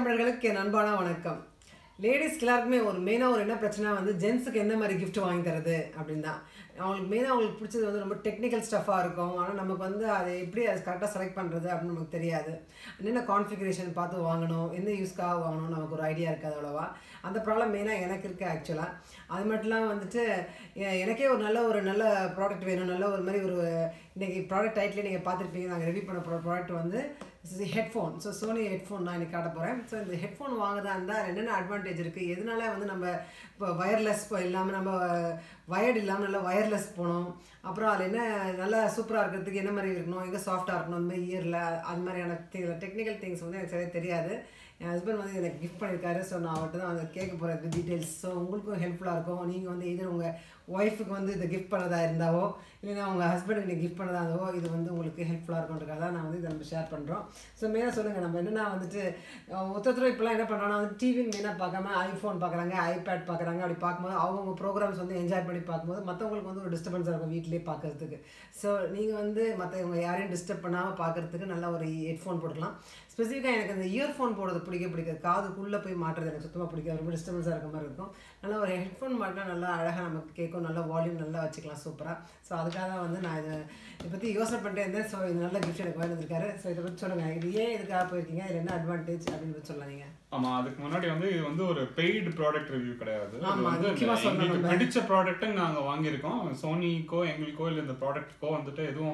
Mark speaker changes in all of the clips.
Speaker 1: தமிழர்களுக்கு என் அன்பான வணக்கம் லேடிஸ்க்கு எல்லாருக்குமே ஒரு மெயினாக ஒரு என்ன பிரச்சனை வந்து ஜென்ஸுக்கு என்ன மாதிரி gift வாங்கி தரது அப்படின்னு தான் அவங்களுக்கு மெயினாக அவங்களுக்கு பிடிச்சது வந்து ரொம்ப டெக்னிக்கல் ஸ்டஃப்பாக இருக்கும் ஆனால் நமக்கு வந்து அதை எப்படி அதை கரெக்டாக செலக்ட் பண்ணுறது அப்படின்னு நமக்கு தெரியாது என்னென்ன கான்ஃபிகரேஷன் பார்த்து வாங்கணும் எந்த யூஸ்க்காக வாங்கணும் நமக்கு ஒரு ஐடியா இருக்காது அவ்வளோவா அந்த ப்ராப்ளம் மெயினாக எனக்கு இருக்குது ஆக்சுவலாக அது மட்டும் இல்லாமல் வந்துட்டு எ- எனக்கே ஒரு நல்ல ஒரு நல்ல ப்ராடக்ட் வேணும் நல்ல ஒரு மாதிரி ஒரு இன்னைக்கு ப்ராடக்ட் டைட்டில் நீங்கள் பார்த்துருப்பீங்க நாங்கள் ரிவ்யூ பண்ண ப்ராடக்ட் வந்து ஹெட்ஃபோன் ஸோ சோனி ஹெட்ஃபோன் நான் இன்னைக்கு காட்ட போகிறேன் ஸோ இந்த ஹெட்ஃபோன் வாங்குறதா இருந்தால் என்னென்ன அட்வான்டேஜ் இருக்குது எதனால வந்து நம்ம இப்போ வயர்லெஸ் இல்லாமல் நம்ம வயர்டு இல்லாமல் நல்லா வயர்லெஸ் போகணும் அப்புறம் அதில் என்ன நல்லா சூப்பராக இருக்கிறதுக்கு என்ன மாதிரி இருக்கணும் எங்கே சாஃப்டாக இருக்கணும் அந்த மாதிரி இயரில் அது மாதிரியான டெக்னிக்கல் திங்ஸ் வந்து எனக்கு சரியாக தெரியாது என் ஹஸ்பண்ட் வந்து எனக்கு கிஃப்ட் பண்ணியிருக்காரு ஸோ நான் அவர்கிட்ட தான் வந்து கேட்க போகிறேன் டீட்டெயில்ஸ் ஸோ உங்களுக்கும் ஹெல்ப்ஃபுல்லாக இருக்கும் நீங்கள் வந்து இது உங்கள் ஒய்ஃபுக்கு வந்து இதை கிஃப்ட் பண்ணதா இருந்தாவோ இல்லைன்னா உங்கள் ஹஸ்பண்டுக்கு நீங்கள் கிஃப்ட் பண்ணதா இருந்தாவோ இது வந்து உங்களுக்கு ஹெல்ப்ஃபுல்லாக இருக்கும்ன்றக்காக தான் நான் வந்து இதை நம்ம ஷேர் பண்ணுறோம் ஸோ மெயினாக சொல்லுங்கள் நம்ம என்னென்னா வந்துட்டு அஹ், ஒருத்தர் இப்போலாம் என்ன பண்ணுறாங்கன்னா வந்து டிவி மெயினாக பார்க்காம ஐஃபோன் பார்க்குறாங்க ஐபேட் பார்க்குறாங்க அப்படி பார்க்கும்போது அவங்கவுங்க ப்ரோக்ராம்ஸ் வந்து என்ஜாய் பண்ணி பார்க்கும்போது மற்றவங்களுக்கு வந்து ஒரு டிஸ்டர்பன்ஸாக இருக்கும் வீட்டிலேயே பார்க்கறதுக்கு ஸோ நீங்கள் வந்து மற்றவங்க யாரையும் டிஸ்டர்ப் பண்ணாமல் பார்க்கறதுக்கு நல்ல ஒரு ஹெட்ஃபோன் போட்டுக்கலாம் ஸ்பெசிஃபிக்காக எனக்கு அந்த இயர்ஃபோன் போடுறது பிடிக்க பிடிக்காது காதுக்குள்ளே போய் மாட்டுறது எனக்கு சுத்தமாக பிடிக்காது ரொம்ப டிஸ்டர்பன்ஸாக இருக்க மாதிரி இருக்கும் நல்லா ஒரு ஹெட்ஃபோன் மாட்டினா நல்லா அழகாக நமக்கு கேட்கும் நல்லா வால்யூம் நல்லா வச்சுக்கலாம் சூப்பராக ஸோ அதுக்காக தான் வந்து நான் இதை இதை பற்றி யோசனை பண்ணிட்டே இருந்தேன் ஸோ இது நல்ல கிஃப்ட் எனக்கு வாங்கியிருக்காரு ஸோ இதை பற்றி சொல்லுங்கள் இது ஏன் இதுக்காக போயிருக்கீங்க இதில் என்ன அட்வான்டேஜ் அப்படின்னு பத்தி சொல்லலாம் நீங்கள்
Speaker 2: ஆமா அதுக்கு முன்னாடி வந்து இது வந்து ஒரு பெய்டு ப்ராடக்ட் ரிவ்யூ கிடையாது இது
Speaker 1: ஆமா,
Speaker 2: வந்து
Speaker 1: முக்கியமா
Speaker 2: இந்த
Speaker 1: சொல்லணும்
Speaker 2: எங்களுக்கு
Speaker 1: நம்ம.
Speaker 2: பிடிச்ச ப்ராடக்ட் நாங்க வாங்கியிருக்கோம் சோனிக்கோ எங்களுக்கோ இல்லை இந்த ப்ராடக்ட்டுக்கோ வந்துட்டு எதுவும்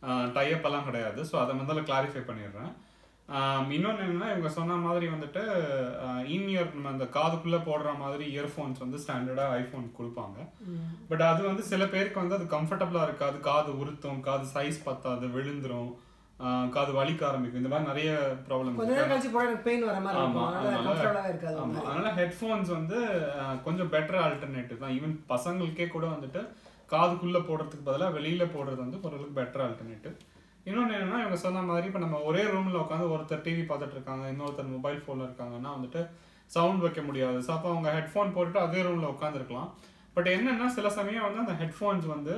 Speaker 2: டைப் எல்லாம் கிடையாது ஸோ அதை முதல்ல கிளாரிஃபை பண்ணிடுறேன் ஆம், இன்னொன்னு என்னன்னா இவங்க சொன்ன மாதிரி வந்துட்டு இன்இயர் நம்ம அந்த காதுக்குள்ள போடுற மாதிரி இயர்ஃபோன்ஸ் வந்து ஸ்டாண்டர்டா ஐஃபோன் கொடுப்பாங்க பட் அது வந்து சில பேருக்கு வந்து அது கம்ஃபர்டபுளா இருக்காது காது உறுத்தும் காது சைஸ் பத்தாது விழுந்துரும் ஆஹ் காது வலிக்க ஆரம்பிக்கும் இந்த மாதிரி நிறைய ப்ராப்ளம்
Speaker 1: கொஞ்ச நேரம் கழிச்சு போட எனக்கு பெயின் வர மாதிரி
Speaker 2: ஆமா,
Speaker 1: இருக்கும் அதனால
Speaker 2: அதனால-
Speaker 1: கம்ஃபர்டபுளாகவே இருக்காது ஒரு
Speaker 2: ஆமா
Speaker 1: மாதிரி.
Speaker 2: அதனால ஹெட்ஃபோன்ஸ் வந்து அஹ், கொஞ்சம் பெட்டர் ஆல்டர்னேட்டிவ் தான் ஈவன் பசங்களுக்கே கூட வந்துட்டு காதுக்குள்ள போடுறதுக்கு பதிலா வெளியில போடுறது வந்து ஓரளவுக்கு பெட்டர் ஆல்டர்னேட்டிவ் இன்னொன்று என்னன்னா இவங்க சொன்ன மாதிரி இப்போ நம்ம ஒரே ரூம்ல உட்காந்து ஒருத்தர் டிவி பார்த்துட்டு இருக்காங்க இன்னொருத்தர் மொபைல் ஃபோன்ல இருக்காங்கன்னா வந்துட்டு சவுண்ட் வைக்க முடியாது ஸோ அப்போ அவங்க ஹெட்ஃபோன் போட்டுட்டு அதே ரூம்ல உட்காந்துருக்கலாம் பட் என்னன்னா சில சமயம் வந்து அந்த ஹெட்ஃபோன்ஸ் வந்து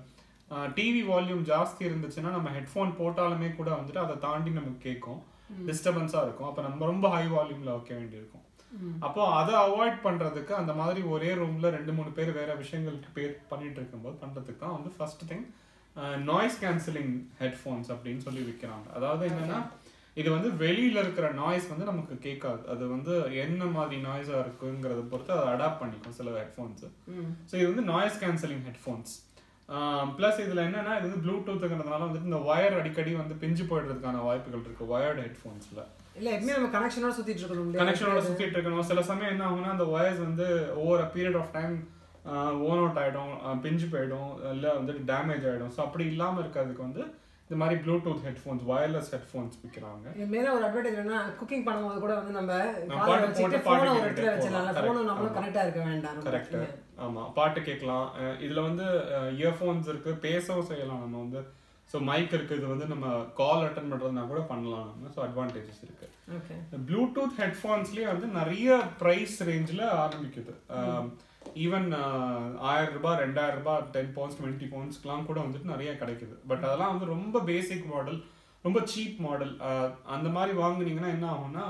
Speaker 2: டிவி வால்யூம் ஜாஸ்தி இருந்துச்சுன்னா நம்ம ஹெட்ஃபோன் போட்டாலுமே கூட வந்துட்டு அதை தாண்டி நமக்கு கேட்கும் டிஸ்டர்பன்ஸாக இருக்கும் அப்போ நம்ம ரொம்ப ஹை வால்யூமில் வைக்க வேண்டியிருக்கும் அப்போ அதை அவாய்ட் பண்றதுக்கு அந்த மாதிரி ஒரே ரூம்ல ரெண்டு மூணு பேர் வேற விஷயங்களுக்கு பேர் பண்ணிட்டு இருக்கும்போது பண்றதுக்கு தான் வந்து first thing noise cancelling headphones அப்படின்னு சொல்லி விற்கிறாங்க அதாவது என்னன்னா இது வந்து வெளியில இருக்கிற நாய்ஸ் வந்து நமக்கு கேட்காது அது வந்து என்ன மாதிரி நாய்ஸா இருக்குங்கிறத பொறுத்து அதை அடாப்ட் பண்ணிக்கும் சில ஹெட்ஃபோன்ஸ்
Speaker 1: ம்
Speaker 2: ஸோ இது வந்து நாய்ஸ் கேன்சலிங் ஹெட்ஃபோன்ஸ் ப்ளஸ் இதில் என்னன்னா இது வந்து ப்ளூடூத்துங்கிறதுனால வந்துட்டு இந்த ஒயர் அடிக்கடி வந்து பிஞ்சு போயிடுறதுக்கான வாய்ப்புகள் இருக்கு ஒயர்டு ஹெட்ஃபோன்ஸில்
Speaker 1: இல்லை எப்பவுமே நம்ம கனெக்ஷனோட சுற்றிட்டு இருக்கணும் இல்லையா?
Speaker 2: கனெக்ஷனோட சுத்திட்டு இருக்கணும் சில சமயம் என்ன ஆகும்னா அந்த ஒயர்ஸ் வந்து over period of time worn out ஆயிடும் அஹ் பிஞ்சு போயிடும் இல்லை வந்துட்டு டேமேஜ் ஆயிடும் ஸோ அப்படி இல்லாம இருக்கிறதுக்கு வந்து இந்த மாதிரி ப்ளூடூத் ஹெட்ஃபோன்ஸ் வயர்லெஸ் ஹெட்ஃபோன்ஸ் விற்கிறாங்க
Speaker 1: இது மேல ஒரு அட்வான்டேஜ் என்னன்னா குக்கிங் பண்ணும்போது கூட வந்து நம்ம
Speaker 2: நம்ம
Speaker 1: காலை
Speaker 2: பாட்டு
Speaker 1: வச்சுட்டு
Speaker 2: போட்டு
Speaker 1: ஃபோனை
Speaker 2: பாட்டு
Speaker 1: ஒரு இடத்துல
Speaker 2: கேட்டுட்டே
Speaker 1: வச்சிடலாம்
Speaker 2: போகலாம்.
Speaker 1: ஃபோனும்
Speaker 2: Correct.
Speaker 1: நம்மளும்
Speaker 2: ஆமா.
Speaker 1: கனெக்டா இருக்க வேண்டாம் நம்ம.
Speaker 2: கரெக்ட் ஆமா பாட்டு கேட்கலாம் அஹ் இதுல வந்து இயர்ஃபோன்ஸ் இருக்கு பேசவும் செய்யலாம் நம்ம வந்து ஸோ மைக் இருக்கு இது வந்து நம்ம கால் அட்டன் பண்றதுனா கூட பண்ணலாம் நம்ம ஸோ அட்வான்டேஜஸ் இருக்கு
Speaker 1: ஓகே
Speaker 2: ப்ளூடூத் ஹெட்ஃபோன்ஸ்லேயே வந்து நிறைய ப்ரைஸ் ரேஞ்சில் ஆரம்பிக்குது ஈவன் ஆயிரம் ரூபாய் ரெண்டாயிரம் ரூபாய் டென் பவுண்ட்ஸ் டுவெண்ட்டி பவுண்ட்ஸ்க்குலாம் கூட வந்துட்டு நிறைய கிடைக்குது பட் அதெல்லாம் வந்து ரொம்ப பேசிக் மாடல் ரொம்ப சீப் மாடல் அந்த மாதிரி வாங்குனீங்கன்னா என்ன ஆகும்னா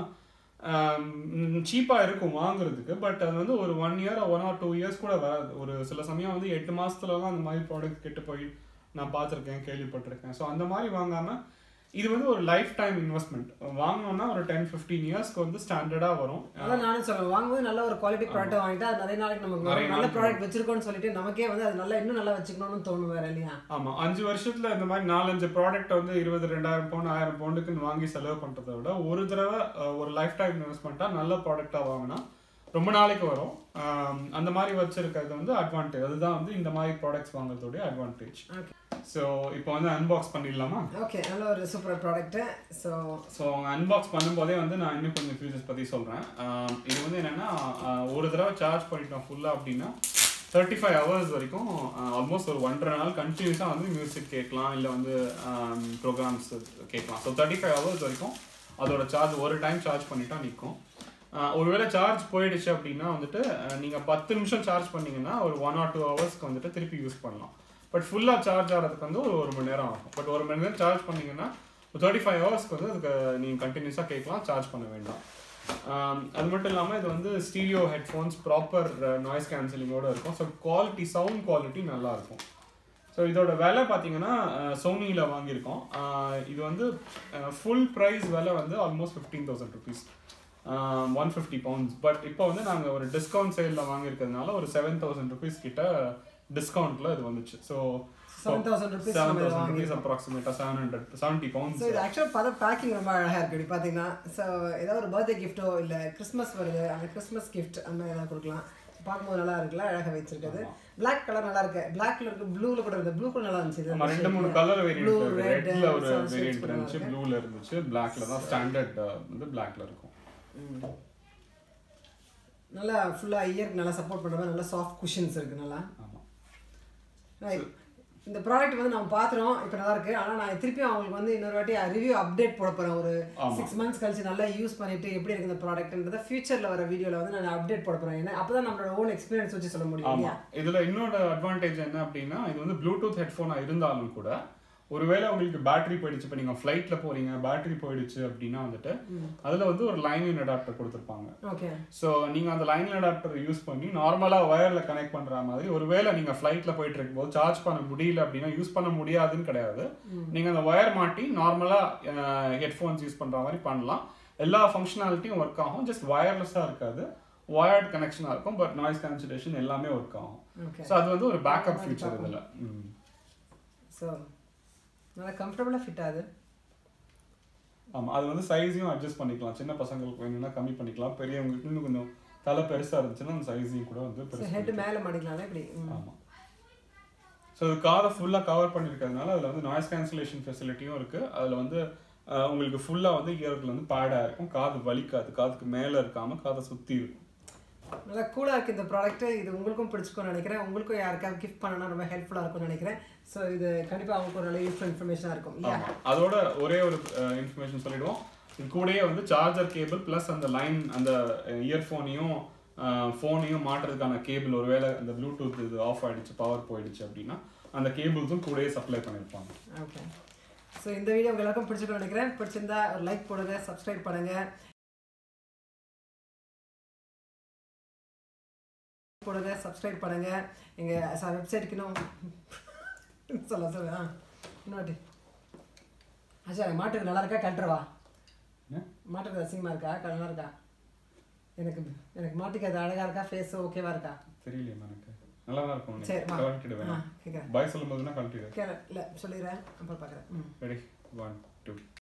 Speaker 2: சீப்பாக இருக்கும் வாங்குறதுக்கு பட் அது வந்து ஒரு one year one or two years கூட வராது ஒரு சில சமயம் வந்து எட்டு மாசத்துலலாம் அந்த மாதிரி ப்ராடக்ட் கெட்டு போய் நான் பார்த்துருக்கேன் கேள்விப்பட்டிருக்கேன் ஸோ அந்த மாதிரி வாங்காம இது வந்து ஒரு லைஃப் டைம் இன்வெஸ்ட்மெண்ட் வாங்கினோம்னா ஒரு டென் ஃபிஃப்டீன் இயர்ஸ்க்கு வந்து ஸ்டாண்டர்டாக வரும்
Speaker 1: அதான் நானும் சொல்லுவேன் வாங்கும்போது நல்ல ஒரு குவாலிட்டி ப்ராடக்ட் வாங்கிட்டா அது நிறைய நாளைக்கு நமக்கு
Speaker 2: நிறைய
Speaker 1: வரும். நல்ல
Speaker 2: நாளைக்கு
Speaker 1: ப்ராடக்ட் வச்சிருக்கோம்னு சொல்லிட்டு நமக்கே வந்து அது நல்லா இன்னும் நல்லா வச்சுக்கணும்னு தோணும் வேற இல்லையா
Speaker 2: ஆமா அஞ்சு வருஷத்துல இந்த மாதிரி நாலஞ்சு ப்ராடக்ட் வந்து இருபது ரெண்டாயிரம் பவுண்ட் ஆயிரம் பவுண்டுக்குன்னு வாங்கி செலவு பண்றதை விட ஒரு தடவை அஹ், ஒரு லைஃப் டைம் இன்வெஸ்ட்மெண்ட்டா நல்ல ப்ராடக்டா வாங்கினா ரொம்ப நாளைக்கு வரும் ஆம், அந்த மாதிரி வச்சிருக்கிறது வந்து அட்வான்டேஜ் அதுதான் வந்து இந்த மாதிரி ப்ராடக்ட்ஸ் வாங்குறதுடைய அட்வான்டேஜ்
Speaker 1: ஓகே
Speaker 2: ஸோ இப்போ வந்து அன்பாக்ஸ் பண்ணிடலாமா
Speaker 1: ஓகே நல்ல ஒரு சூப்பர் ப்ராடக்ட் ஸோ
Speaker 2: ஸோ அவங்க அன்பாக்ஸ் பண்ணும்போதே வந்து நான் இன்னும் கொஞ்சம் ஃபியூச்சர்ஸ் பற்றி சொல்கிறேன் இது வந்து என்னென்னா ஒரு தடவை சார்ஜ் பண்ணிட்டோம் ஃபுல்லாக அப்படின்னா தேர்ட்டி ஃபைவ் ஹவர்ஸ் வரைக்கும் ஆல்மோஸ்ட் ஒரு ஒன்றரை நாள் கண்டினியூஸாக வந்து மியூசிக் கேட்கலாம் இல்லை வந்து ப்ரோக்ராம்ஸ் கேட்கலாம் ஸோ தேர்ட்டி ஃபைவ் ஹவர்ஸ் வரைக்கும் அதோட சார்ஜ் ஒரு டைம் சார்ஜ் பண்ணிட்டா நிற்கும் ஒருவேளை சார்ஜ் போயிடுச்சு அப்படின்னா வந்துட்டு நீங்கள் பத்து நிமிஷம் சார்ஜ் பண்ணீங்கன்னா ஒரு ஒன் ஆர் டூ ஹவர்ஸ்க்கு வந்துட்டு திருப்பி யூஸ் பண்ணலாம் பட் ஃபுல்லாக சார்ஜ் ஆகிறதுக்கு வந்து ஒரு ஒரு மணி நேரம் ஆகும் பட் ஒரு மணி நேரம் சார்ஜ் பண்ணீங்கன்னா தேர்ட்டி ஃபைவ் ஹவர்ஸ்க்கு வந்து அதுக்கு நீங்கள் கண்டினியூஸாக கேட்கலாம் சார்ஜ் பண்ண வேண்டாம் அது மட்டும் இல்லாமல் இது வந்து ஸ்டீரியோ ஹெட்ஃபோன்ஸ் ப்ராப்பர் நாய்ஸ் கேன்சலிங்கோட இருக்கும் ஸோ குவாலிட்டி சவுண்ட் குவாலிட்டி நல்லா இருக்கும் ஸோ இதோட விலை பார்த்தீங்கன்னா சோனியில் வாங்கியிருக்கோம் அஹ் இது வந்து ஃபுல் ப்ரைஸ் விலை வந்து almost fifteen thousand rupees one fifty pounds but இப்போ வந்து நாங்கள் ஒரு டிஸ்கவுண்ட் சேலில் வாங்கியிருக்கிறதுனால ஒரு செவன் தௌசண்ட் ருபீஸ் கிட்ட டிஸ்கவுண்ட்டில் இது வந்துச்சு ஸோ
Speaker 1: 7,000 rupees
Speaker 2: செவன்
Speaker 1: நம்ம இதை
Speaker 2: தௌசண்ட் ருபீஸ் அப்ராக்சிமேட்டாக seven hundred seventy
Speaker 1: so
Speaker 2: pounds
Speaker 1: இது ஆக்சுவலாக பார்த்தா பேக்கிங் ரொம்ப அழகாக இருக்கு இப்படி பார்த்தீங்கன்னா ஸோ ஏதாவது ஒரு பர்த்டே கிஃப்ட்டோ இல்லை கிறிஸ்மஸ் வருது அந்த கிறிஸ்மஸ் கிஃப்ட் அந்த மாதிரி ஏதாவது கொடுக்கலாம் பார்க்கும்போது நல்லா இருக்குல்ல அழகாக வச்சிருக்குது பிளாக் கலர் நல்லா இருக்கு பிளாக்ல இருக்கு ப்ளூல கூட இருக்கு ப்ளூ கூட நல்லா இருந்துச்சு
Speaker 2: ஆமா ரெண்டு மூணு கலர்
Speaker 1: Blue,
Speaker 2: வேரியன்ட்
Speaker 1: red,
Speaker 2: ரெட்ல ஒரு
Speaker 1: some shades
Speaker 2: வேரியன்ட்
Speaker 1: கூட
Speaker 2: இருந்துச்சு
Speaker 1: இருக்கு.
Speaker 2: ப்ளூல இருந்துச்சு பிளாக்ல தான் ஸ்டாண்டர்ட் வந்து பிளாக்ல இருக்கும்
Speaker 1: ம். நல்லா ஃபுல்லாக இயருக்கு நல்லா சப்போர்ட் பண்ணுற மாதிரி நல்லா சாஃப்ட் குஷன்ஸ் இருக்கு நல்லா
Speaker 2: ஆமா
Speaker 1: Right. இந்த ப்ராடக்ட் வந்து நம்ம பார்த்துறோம் இப்போ நல்லா இருக்கு ஆனால் நான் திருப்பியும் அவங்களுக்கு வந்து இன்னொரு வாட்டி ரிவ்யூ அப்டேட் போட போகிறேன் ஒரு
Speaker 2: ஆமா.
Speaker 1: சிக்ஸ் மந்த்ஸ் கழிச்சு நல்லா யூஸ் பண்ணிட்டு எப்படி இருக்கு இந்த ப்ராடக்ட்ன்றத ஃபியூச்சரில் வர வீடியோவில் வந்து நான் அப்டேட் போட போகிறேன் ஏன்னா அப்போ தான் நம்மளோட ஓன் எக்ஸ்பீரியன்ஸ் வச்சு சொல்ல முடியும்
Speaker 2: ஆமா
Speaker 1: இல்லையா
Speaker 2: இதுல இன்னொரு அட்வான்டேஜ் என்ன அப்படின்னா இது வந்து ப்ளூடூத் ஹெட்ஃபோனா இருந்தாலும் கூட ஒருவேளை உங்களுக்கு பேட்டரி போயிடுச்சு இப்போ நீங்க ஃப்ளைட்ல போறீங்க பேட்டரி போயிடுச்சு அப்படின்னா வந்துட்டு அதுல வந்து ஒரு லைன் அடாப்டர் கொடுத்துருப்பாங்க
Speaker 1: ஓகே
Speaker 2: ஸோ நீங்க அந்த லைன் அடாப்டர் யூஸ் பண்ணி நார்மலா ஒயர்ல கனெக்ட் பண்ற மாதிரி ஒருவேளை நீங்க ஃப்ளைட்ல போயிட்டு இருக்கும்போது சார்ஜ் பண்ண முடியல அப்படின்னா யூஸ் பண்ண முடியாதுன்னு கிடையாது நீங்க அந்த ஒயர் மாட்டி நார்மலா ஹெட்ஃபோன்ஸ் யூஸ் பண்ற மாதிரி பண்ணலாம் எல்லா ஃபங்க்ஷனாலிட்டியும் ஒர்க் ஆகும் ஜஸ்ட் வயர்லெஸ்ஸாக இருக்காது வயர்ட் கனெக்ஷனாக இருக்கும் பட் நாய்ஸ் கேன்சலேஷன் எல்லாமே ஒர்க் ஆகும்
Speaker 1: ஓகே
Speaker 2: ஸோ அது வந்து ஒரு பேக்கப் ஃபீச்சர் இதில்
Speaker 1: ஸோ நல்லா கம்ஃபர்டபுளாக ஃபிட் ஆகுது
Speaker 2: ஆமாம் அது வந்து சைஸையும் அட்ஜஸ்ட் பண்ணிக்கலாம் சின்ன பசங்களுக்கு வேணும்னா கம்மி பண்ணிக்கலாம் பெரியவங்களுக்கு இன்னும் கொஞ்சம் தலை பெருசாக இருந்துச்சுன்னா அந்த சைஸையும் கூட வந்து
Speaker 1: ஸோ
Speaker 2: பெருசு
Speaker 1: ஹெட் மேலே மாட்டிக்கலாம்ல இப்படி ம்.
Speaker 2: ஆமாம் ஸோ இது காதை ஃபுல்லாக கவர் பண்ணியிருக்கிறதுனால அதில் வந்து நாய்ஸ் கேன்சலேஷன் ஃபெசிலிட்டியும் இருக்குது அதில் வந்து அஹ், உங்களுக்கு ஃபுல்லாக வந்து இயர்ல வந்து பேடாக இருக்கும் காது வலிக்காது காதுக்கு மேலே இருக்காமல் காதை சுற்றி இருக்கும்
Speaker 1: நல்லா கூலாக இருக்குது இந்த ப்ராடக்ட்டு இது உங்களுக்கும் பிடிச்சிக்கும்னு நினைக்கிறேன் உங்களுக்கும் யாருக்காவது கிஃப்ட் பண்ணனா ரொம்ப ஹெல்ப்ஃபுல்லாக இருக்கும்னு நினைக்கிறேன் ஸோ இது கண்டிப்பாக அவங்களுக்கு ஒரு நல்ல யூஸ்ஃபுல் இன்ஃபர்மேஷனாக இருக்கும் இல்லையா
Speaker 2: ஆமா அதோட ஒரே ஒரு இன்ஃபர்மேஷன் சொல்லிடுவோம் இது கூடயே வந்து சார்ஜர் கேபிள் ப்ளஸ் அந்த லைன் அந்த இயர்ஃபோனையும் ஃபோனையும் மாட்டுறதுக்கான கேபிள் ஒருவேளை அந்த ப்ளூடூத் இது ஆஃப் ஆயிடுச்சு பவர் போயிடுச்சு அப்படின்னா அந்த கேபிள்ஸும் கூடயே சப்ளை பண்ணியிருப்பாங்க
Speaker 1: ஓகே ஸோ இந்த வீடியோ உங்க எல்லாருக்கும் பிடிச்சிருக்கும்னு நினைக்கிறேன் பிடிச்சிருந்தா ஒரு லைக் போடுங்க சப்ஸ்கிரைப் பண்ணுங்க போடுங்க சப்ஸ்கிரைப் பண்ணுங்க எங்கள் வெப்சைட்டுக்கு இன்னும் சொல்ல சொல்ல ஆ இன்னொரு ஆச்சா மாட்டுக்கு நல்லா இருக்கா கட்டுறவா
Speaker 2: என்ன?
Speaker 1: மாட்டுக்கு அசிங்கமாக இருக்கா க- நல்லா இருக்கா எனக்கு எனக்கு மாட்டுக்கு அது அழகா இருக்கா ஃபேஸ் ஓகேவா இருக்கா
Speaker 2: தெரியலையே எனக்கு நல்லா தான் இருக்கும்
Speaker 1: சரி, வா.
Speaker 2: கழட்டிடுவேன்
Speaker 1: ஆ கேட்குறேன்
Speaker 2: பாய் சொல்லும் போதுன்னா கழட்டிடுவேன்
Speaker 1: கேட்குறேன் இல்லை சொல்லிடுறேன் அப்புறம் பார்க்குறேன் ம்
Speaker 2: ரெடி ஒன் டூ